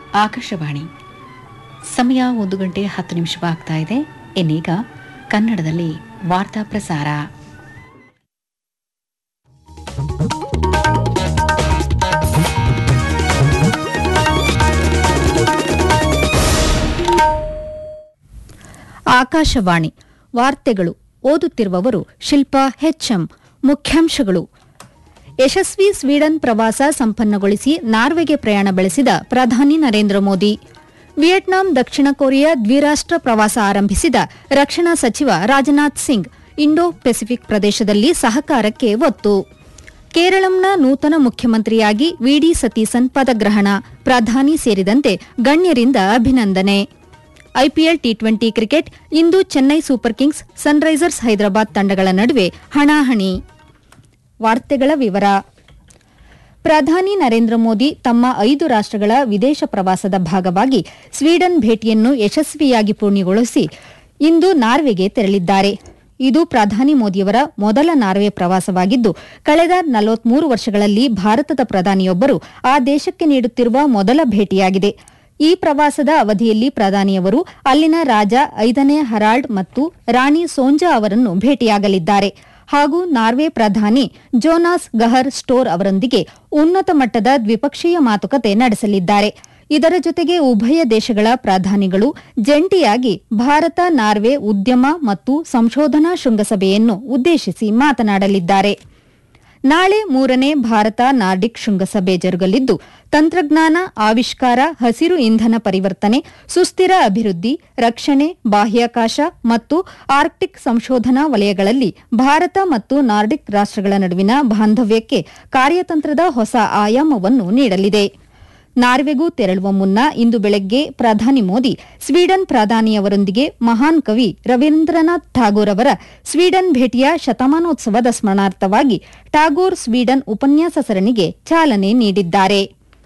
ಆಕಾಶವಾಣಿ ಸಮಯ ಒಂದು ಗಂಟೆ ಹತ್ತು ನಿಮಿಷವಾಗ್ತಾ ಇದೆ ಇನ್ನೀಗ ಕನ್ನಡದಲ್ಲಿ ವಾರ್ತಾ ಪ್ರಸಾರ ಆಕಾಶವಾಣಿ ವಾರ್ತೆಗಳು ಓದುತ್ತಿರುವವರು ಶಿಲ್ಪಾ ಹೆಚ್ಎಂ ಮುಖ್ಯಾಂಶಗಳು ಯಶಸ್ವಿ ಸ್ವೀಡನ್ ಪ್ರವಾಸ ಸಂಪನ್ನಗೊಳಿಸಿ ನಾರ್ವೆಗೆ ಪ್ರಯಾಣ ಬೆಳೆಸಿದ ಪ್ರಧಾನಿ ನರೇಂದ್ರ ಮೋದಿ ವಿಯೆಟ್ನಾಂ ದಕ್ಷಿಣ ಕೊರಿಯಾ ದ್ವಿರಾಷ್ಟ್ರ ಪ್ರವಾಸ ಆರಂಭಿಸಿದ ರಕ್ಷಣಾ ಸಚಿವ ರಾಜನಾಥ್ ಸಿಂಗ್ ಇಂಡೋ ಪೆಸಿಫಿಕ್ ಪ್ರದೇಶದಲ್ಲಿ ಸಹಕಾರಕ್ಕೆ ಒತ್ತು ಕೇರಳಂನ ನೂತನ ಮುಖ್ಯಮಂತ್ರಿಯಾಗಿ ವಿಡಿ ಸತೀಸನ್ ಪದಗ್ರಹಣ ಪ್ರಧಾನಿ ಸೇರಿದಂತೆ ಗಣ್ಯರಿಂದ ಅಭಿನಂದನೆ ಐಪಿಎಲ್ ಟಿ ಟ್ವೆಂಟಿ ಕ್ರಿಕೆಟ್ ಇಂದು Chennai Super Kings Sunrisers Hyderabad ತಂಡಗಳ ನಡುವೆ ಹಣಾಹಣಿ ವಾರ್ತೆಗಳ ವಿವರ ಪ್ರಧಾನಿ ನರೇಂದ್ರ ಮೋದಿ ತಮ್ಮ ಐದು ರಾಷ್ಟ್ರಗಳ ವಿದೇಶ ಪ್ರವಾಸದ ಭಾಗವಾಗಿ ಸ್ವೀಡನ್ ಭೇಟಿಯನ್ನು ಯಶಸ್ವಿಯಾಗಿ ಪೂರ್ಣಗೊಳಿಸಿ ಇಂದು ನಾರ್ವೆಗೆ ತೆರಳಿದ್ದಾರೆ ಇದು ಪ್ರಧಾನಿ ಮೋದಿಯವರ ಮೊದಲ ನಾರ್ವೆ ಪ್ರವಾಸವಾಗಿದ್ದು ಕಳೆದ ನಲವತ್ಮೂರು ವರ್ಷಗಳಲ್ಲಿ ಭಾರತದ ಪ್ರಧಾನಿಯೊಬ್ಬರು ಆ ದೇಶಕ್ಕೆ ನೀಡುತ್ತಿರುವ ಮೊದಲ ಭೇಟಿಯಾಗಿದೆ ಈ ಪ್ರವಾಸದ ಅವಧಿಯಲ್ಲಿ ಪ್ರಧಾನಿಯವರು ಅಲ್ಲಿನ ರಾಜ ಐದನೇ ಹರಾಲ್ಡ್ ಮತ್ತು ರಾಣಿ ಸೋಂಜಾ ಅವರನ್ನು ಭೇಟಿಯಾಗಲಿದ್ದಾರೆ ಹಾಗೂ ನಾರ್ವೆ ಪ್ರಧಾನಿ ಜೋನಾಸ್ ಗಹರ್ ಸ್ಟೋರ್ ಅವರೊಂದಿಗೆ ಉನ್ನತ ಮಟ್ಟದ ದ್ವಿಪಕ್ಷೀಯ ಮಾತುಕತೆ ನಡೆಸಲಿದ್ದಾರೆ ಇದರ ಜೊತೆಗೆ ಉಭಯ ದೇಶಗಳ ಪ್ರಧಾನಿಗಳು ಜಂಟಿಯಾಗಿ ಭಾರತ ನಾರ್ವೆ ಉದ್ಯಮ ಮತ್ತು ಸಂಶೋಧನಾ ಶೃಂಗಸಭೆಯನ್ನು ಉದ್ದೇಶಿಸಿ ಮಾತನಾಡಲಿದ್ದಾರೆ ನಾಳೆ ಮೂರನೇ ಭಾರತ ನಾರ್ಡಿಕ್ ಶೃಂಗಸಭೆ ಜರುಗಲಿದ್ದು ತಂತ್ರಜ್ಞಾನ ಆವಿಷ್ಕಾರ ಹಸಿರು ಇಂಧನ ಪರಿವರ್ತನೆ ಸುಸ್ಥಿರ ಅಭಿವೃದ್ಧಿ ರಕ್ಷಣೆ ಬಾಹ್ಯಾಕಾಶ ಮತ್ತು ಆರ್ಕ್ಟಿಕ್ ಸಂಶೋಧನಾ ವಲಯಗಳಲ್ಲಿ ಭಾರತ ಮತ್ತು ನಾರ್ಡಿಕ್ ರಾಷ್ಟ್ರಗಳ ನಡುವಿನ ಬಾಂಧವ್ಯಕ್ಕೆ ಕಾರ್ಯತಂತ್ರದ ಹೊಸ ಆಯಾಮವನ್ನು ನೀಡಲಿದೆ ನಾರ್ವೆಗೂ ತೆರಳುವ ಮುನ್ನ ಇಂದು ಬೆಳಗ್ಗೆ ಪ್ರಧಾನಿ ಮೋದಿ ಸ್ವೀಡನ್ ಪ್ರಧಾನಿಯವರೊಂದಿಗೆ ಮಹಾನ್ ಕವಿ ರವೀಂದ್ರನಾಥ್ ಠಾಗೋರ್ ಅವರ ಸ್ವೀಡನ್ ಭೇಟಿಯ ಶತಮಾನೋತ್ಸವದ ಸ್ಮರಣಾರ್ಥವಾಗಿ ಟಾಗೋರ್ ಸ್ವೀಡನ್ ಉಪನ್ಯಾಸ ಸರಣಿಗೆ ಚಾಲನೆ ನೀಡಿದ್ದಾರೆ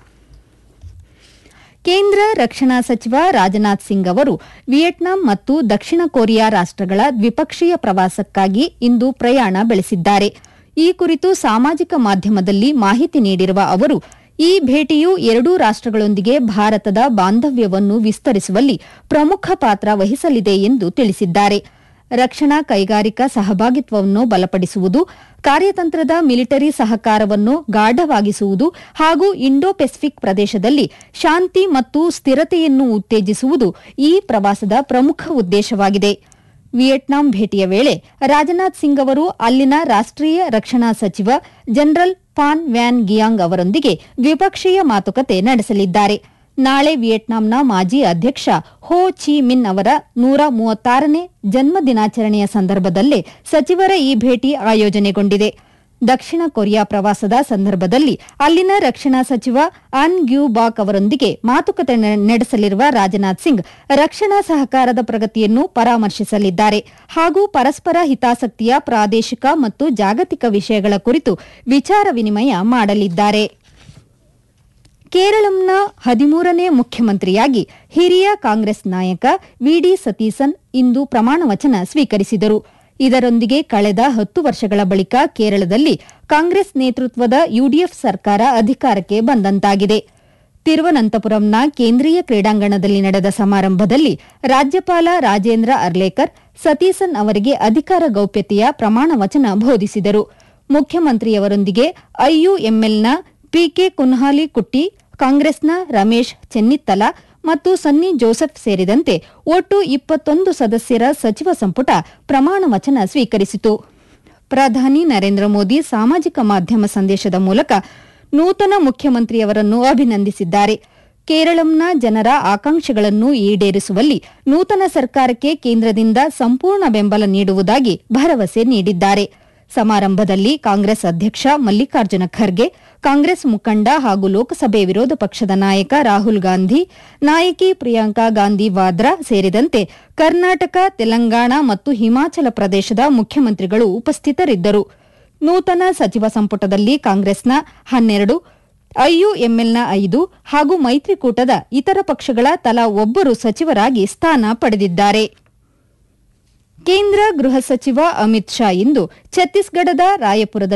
ಕೇಂದ್ರ ರಕ್ಷಣಾ ಸಚಿವ ರಾಜನಾಥ್ ಸಿಂಗ್ ಅವರು ವಿಯೆಟ್ನಾಂ ಮತ್ತು ದಕ್ಷಿಣ ಕೊರಿಯಾ ರಾಷ್ಟ್ರಗಳ ದ್ವಿಪಕ್ಷೀಯ ಪ್ರವಾಸಕ್ಕಾಗಿ ಇಂದು ಪ್ರಯಾಣ ಬೆಳೆಸಿದ್ದಾರೆ ಈ ಕುರಿತು ಸಾಮಾಜಿಕ ಮಾಧ್ಯಮದಲ್ಲಿ ಮಾಹಿತಿ ನೀಡಿರುವ ಅವರು ಈ ಭೇಟಿಯು ಎರಡೂ ರಾಷ್ಟ್ರಗಳೊಂದಿಗೆ ಭಾರತದ ಬಾಂಧವ್ಯವನ್ನು ವಿಸ್ತರಿಸುವಲ್ಲಿ ಪ್ರಮುಖ ಪಾತ್ರ ವಹಿಸಲಿದೆ ಎಂದು ತಿಳಿಸಿದ್ದಾರೆ ರಕ್ಷಣಾ ಕೈಗಾರಿಕಾ ಸಹಭಾಗಿತ್ವವನ್ನು ಬಲಪಡಿಸುವುದು ಕಾರ್ಯತಂತ್ರದ ಮಿಲಿಟರಿ ಸಹಕಾರವನ್ನು ಗಾಢವಾಗಿಸುವುದು ಹಾಗೂ ಇಂಡೋ ಪೆಸಿಫಿಕ್ ಪ್ರದೇಶದಲ್ಲಿ ಶಾಂತಿ ಮತ್ತು ಸ್ಥಿರತೆಯನ್ನು ಉತ್ತೇಜಿಸುವುದು ಈ ಪ್ರವಾಸದ ಪ್ರಮುಖ ಉದ್ದೇಶವಾಗಿದೆ ವಿಯೆಟ್ನಾಂ ಭೇಟಿಯ ವೇಳೆ ರಾಜನಾಥ್ ಸಿಂಗ್ ಅವರು ಅಲ್ಲಿನ ರಾಷ್ಟ್ರೀಯ ರಕ್ಷಣಾ ಸಚಿವ ಜನರಲ್ ಪಾನ್ ವ್ಯಾನ್ ಗಿಯಾಂಗ್ ಅವರೊಂದಿಗೆ ದ್ವಿಪಕ್ಷೀಯ ಮಾತುಕತೆ ನಡೆಸಲಿದ್ದಾರೆ ನಾಳೆ ವಿಯೆಟ್ನಾಂನ ಮಾಜಿ ಅಧ್ಯಕ್ಷ ಹೋ ಚಿ ಮಿನ್ ಅವರ ನೂರ ಮೂವತ್ತಾರನೇ ಜನ್ಮ ದಿನಾಚರಣೆಯ ಸಂದರ್ಭದಲ್ಲೇ ಸಚಿವರ ಈ ಭೇಟಿ ಆಯೋಜನೆಗೊಂಡಿದೆ ದಕ್ಷಿಣ ಕೊರಿಯಾ ಪ್ರವಾಸದ ಸಂದರ್ಭದಲ್ಲಿ ಅಲ್ಲಿನ ರಕ್ಷಣಾ ಸಚಿವ ಅನ್ ಗ್ಯೂ ಬಾಕ್ ಅವರೊಂದಿಗೆ ಮಾತುಕತೆ ನಡೆಸಲಿರುವ ರಾಜನಾಥ್ ಸಿಂಗ್ ರಕ್ಷಣಾ ಸಹಕಾರದ ಪ್ರಗತಿಯನ್ನು ಪರಾಮರ್ಶಿಸಲಿದ್ದಾರೆ ಹಾಗೂ ಪರಸ್ಪರ ಹಿತಾಸಕ್ತಿಯ ಪ್ರಾದೇಶಿಕ ಮತ್ತು ಜಾಗತಿಕ ವಿಷಯಗಳ ಕುರಿತು ವಿಚಾರ ವಿನಿಮಯ ಮಾಡಲಿದ್ದಾರೆ ಕೇರಳಂನ ಹದಿಮೂರನೇ ಮುಖ್ಯಮಂತ್ರಿಯಾಗಿ ಹಿರಿಯ ಕಾಂಗ್ರೆಸ್ ನಾಯಕ ವಿಡಿ ಸತೀಸನ್ ಇಂದು ಪ್ರಮಾಣವಚನ ಸ್ವೀಕರಿಸಿದರು ಇದರೊಂದಿಗೆ ಕಳೆದ ಹತ್ತು ವರ್ಷಗಳ ಬಳಿಕ ಕೇರಳದಲ್ಲಿ ಕಾಂಗ್ರೆಸ್ ನೇತೃತ್ವದ ಯುಡಿಎಫ್ ಸರ್ಕಾರ ಅಧಿಕಾರಕ್ಕೆ ಬಂದಂತಾಗಿದೆ ತಿರುವನಂತಪುರಂನ ಕೇಂದ್ರೀಯ ಕ್ರೀಡಾಂಗಣದಲ್ಲಿ ನಡೆದ ಸಮಾರಂಭದಲ್ಲಿ ರಾಜ್ಯಪಾಲ ರಾಜೇಂದ್ರ ಅರ್ಲೇಕರ್ ಸತೀಸನ್ ಅವರಿಗೆ ಅಧಿಕಾರ ಗೌಪ್ಯತೆಯ ಪ್ರಮಾಣವಚನ ಬೋಧಿಸಿದರು ಮುಖ್ಯಮಂತ್ರಿಯವರೊಂದಿಗೆ ಐಯುಎಂಎಲ್ನ ಪಿಕೆ ಕುನ್ಹಾಲಿ ಕುಟ್ಟಿ ಕಾಂಗ್ರೆಸ್ನ ರಮೇಶ್ ಚೆನ್ನಿತ್ತಲ ಮತ್ತು ಸನ್ನಿ ಜೋಸೆಫ್ ಸೇರಿದಂತೆ ಒಟ್ಟು ಇಪ್ಪತ್ತೊಂದು ಸದಸ್ಯರ ಸಚಿವ ಸಂಪುಟ ಪ್ರಮಾಣ ವಚನ ಸ್ವೀಕರಿಸಿತು ಪ್ರಧಾನಿ ನರೇಂದ್ರ ಮೋದಿ ಸಾಮಾಜಿಕ ಮಾಧ್ಯಮ ಸಂದೇಶದ ಮೂಲಕ ನೂತನ ಮುಖ್ಯಮಂತ್ರಿಯವರನ್ನು ಅಭಿನಂದಿಸಿದ್ದಾರೆ ಕೇರಳಂನ ಜನರ ಆಕಾಂಕ್ಷೆಗಳನ್ನು ಈಡೇರಿಸುವಲ್ಲಿ ನೂತನ ಸರ್ಕಾರಕ್ಕೆ ಕೇಂದ್ರದಿಂದ ಸಂಪೂರ್ಣ ಬೆಂಬಲ ನೀಡುವುದಾಗಿ ಭರವಸೆ ನೀಡಿದ್ದಾರೆ ಸಮಾರಂಭದಲ್ಲಿ ಕಾಂಗ್ರೆಸ್ ಅಧ್ಯಕ್ಷ ಮಲ್ಲಿಕಾರ್ಜುನ ಖರ್ಗೆ ಕಾಂಗ್ರೆಸ್ ಮುಖಂಡ ಹಾಗೂ ಲೋಕಸಭೆ ವಿರೋಧ ಪಕ್ಷದ ನಾಯಕ ರಾಹುಲ್ ಗಾಂಧಿ ನಾಯಕಿ ಪ್ರಿಯಾಂಕಾ ಗಾಂಧಿ ವಾದ್ರಾ ಸೇರಿದಂತೆ ಕರ್ನಾಟಕ ತೆಲಂಗಾಣ ಮತ್ತು ಹಿಮಾಚಲ ಪ್ರದೇಶದ ಮುಖ್ಯಮಂತ್ರಿಗಳು ಉಪಸ್ಥಿತರಿದ್ದರು ನೂತನ ಸಚಿವ ಸಂಪುಟದಲ್ಲಿ ಕಾಂಗ್ರೆಸ್ನ ಹನ್ನೆರಡು ಐಯುಎಂಎಲ್ನ ಐದು ಹಾಗೂ ಮೈತ್ರಿಕೂಟದ ಇತರ ಪಕ್ಷಗಳ ತಲಾ ಒಬ್ಬರು ಸಚಿವರಾಗಿ ಸ್ಥಾನ ಪಡೆದಿದ್ದಾರೆ ಕೇಂದ್ರ ಗೃಹ ಸಚಿವ ಅಮಿತ್ ಶಾ ಇಂದು ಛತ್ತೀಸ್ಗಢದ ರಾಯಪುರದಲ್ಲಿ